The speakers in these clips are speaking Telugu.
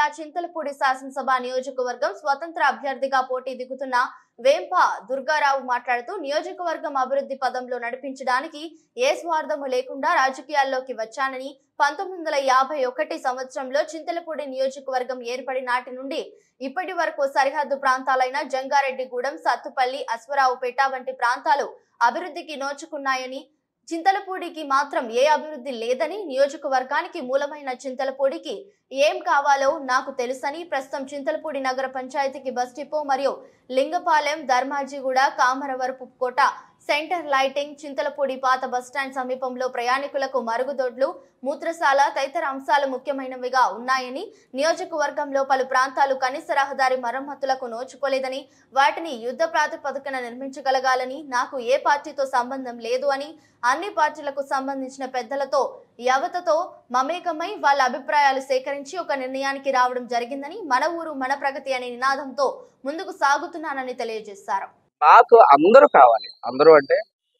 చింతలపూడి శాసనసభ నియోజకవర్గం స్వతంత్ర అభ్యర్థిగా పోటీ దిగుతున్న వేంప దుర్గారావు మాట్లాడుతూ నియోజకవర్గం అభివృద్ధి పదంలో నడిపించడానికి ఏ స్వార్థము లేకుండా రాజకీయాల్లోకి వచ్చానని పంతొమ్మిది వందల యాభై ఒకటి సంవత్సరంలో చింతలపూడి నియోజకవర్గం ఏర్పడి నాటి నుండి ఇప్పటి వరకు సరిహద్దు ప్రాంతాలైన జంగారెడ్డిగూడెం సత్తుపల్లి అశ్వరావుపేట వంటి ప్రాంతాలు అభివృద్ధికి నోచుకున్నాయని చింతలపూడికి మాత్రం ఏ అభివృద్ధి లేదని నియోజకవర్గానికి మూలమైన చింతలపూడికి ఏం కావాలో నాకు తెలుసని ప్రస్తుతం చింతలపూడి నగర పంచాయతీకి బస్ డిపో మరియు లింగపాలెం ధర్మాజిగూడ కామరవరపు కోట సెంటర్ లైటింగ్ చింతలపూడి పాత బస్టాండ్ సమీపంలో ప్రయాణికులకు మరుగుదొడ్లు మూత్రశాల తదితర అంశాలు ముఖ్యమైనవిగా ఉన్నాయని నియోజకవర్గంలో పలు ప్రాంతాలు కనీస రహదారి మరమ్మతులకు నోచుకోలేదని వాటిని యుద్ధ ప్రాతిపదికన నిర్మించగలగాలని నాకు ఏ పార్టీతో సంబంధం లేదు అని అన్ని పార్టీలకు సంబంధించిన పెద్దలతో యవతతో మమేకమై వాళ్ళ అభిప్రాయాలు సేకరించి ఒక నిర్ణయానికి రావడం జరిగిందని మన ఊరు మన ప్రగతి అనే నినాదంతో ముందుకు సాగుతున్నానని తెలియజేశారు నాకు అందరూ కావాలి అందరూ అంటే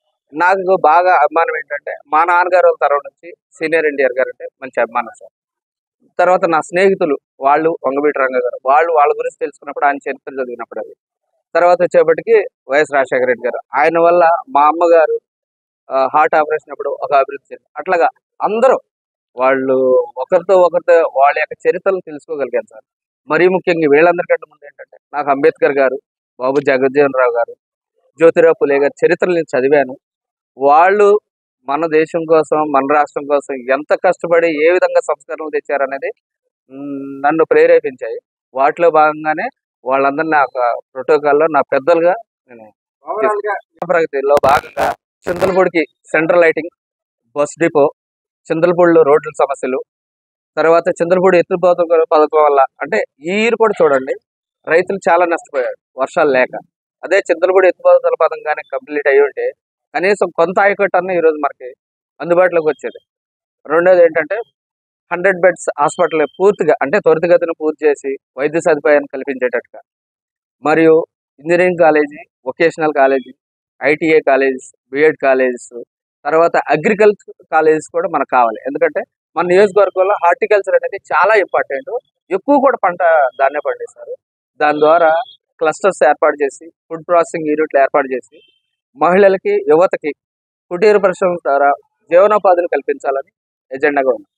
నాకు బాగా అభిమానం ఏంటంటే మా నాన్నగారు వాళ్ళ తరం నుంచి సీనియర్ ఎన్టీఆర్ గారు అంటే మంచి అభిమానం సార్ తర్వాత నా స్నేహితులు వాళ్ళు వంగవీటి రంగ గారు వాళ్ళు వాళ్ళ గురించి తెలుసుకున్నప్పుడు ఆయన చరిత్ర చదివినప్పుడు అది తర్వాత వచ్చేప్పటికి వైఎస్ రాజశేఖర రెడ్డి గారు ఆయన వల్ల మా అమ్మగారు హార్ట్ ఆపరేషన్ అప్పుడు ఒక అభివృద్ధి చెంది అట్లాగా అందరూ వాళ్ళు ఒకరితో ఒకరితో వాళ్ళ యొక్క చరిత్రను తెలుసుకోగలిగాను సార్ మరీ ముఖ్యంగా వీళ్ళందరికంటే ముందు ఏంటంటే నాకు అంబేద్కర్ గారు బాబు జగజ్జీవన్ రావు గారు జ్యోతిరావు పులే గారి చరిత్రలు నేను చదివాను వాళ్ళు మన దేశం కోసం మన రాష్ట్రం కోసం ఎంత కష్టపడి ఏ విధంగా సంస్కరణలు తెచ్చారనేది మ్, నన్ను ప్రేరేపించాయి వాటిలో భాగంగానే వాళ్ళందరినీ నా ప్రోటోకాల్లో నా పెద్దలుగా నేను తీసుకున్నాను. ప్రగతిలో భాగంగా చింతలపూడికి సెంట్రల్ లైటింగ్ బస్ డిపో చింతలపూడిలో రోడ్ల సమస్యలు తర్వాత చింతలపూడి ఎత్తుపోత పథకం వల్ల అంటే ఈ ఇయర్ కూడా చూడండి రైతులు చాలా నష్టపోయారు వర్షాలు లేక అదే చింతలపూడి ఎత్తుపోతల పథకం కానీ కంప్లీట్ అయ్యి ఉంటే కనీసం కొంత ఆయకట్టు అన్న ఈరోజు మనకి అందుబాటులోకి వచ్చేది రెండోది ఏంటంటే హండ్రెడ్ బెడ్స్ హాస్పిటల్ పూర్తిగా అంటే త్వరితగతిన పూర్తి చేసి వైద్య సదుపాయాన్ని కల్పించేటట్టుగా మరియు engineering college vocational college ITI colleges B Ed colleges తర్వాత అగ్రికల్చర్ కాలేజెస్ కూడా మనకు కావాలి ఎందుకంటే మన నియోజకవర్గంలో హార్టికల్చర్ అనేది చాలా ఇంపార్టెంట్ ఎక్కువ కూడా పంట దాన్నే పండిస్తారు దాని ద్వారా క్లస్టర్స్ ఏర్పాటు చేసి ఫుడ్ ప్రాసెసింగ్ యూనిట్లు ఏర్పాటు చేసి మహిళలకి యువతకి కుటీర పరిశ్రమల ద్వారా జీవనోపాధిని కల్పించాలని ఎజెండాగా ఉంది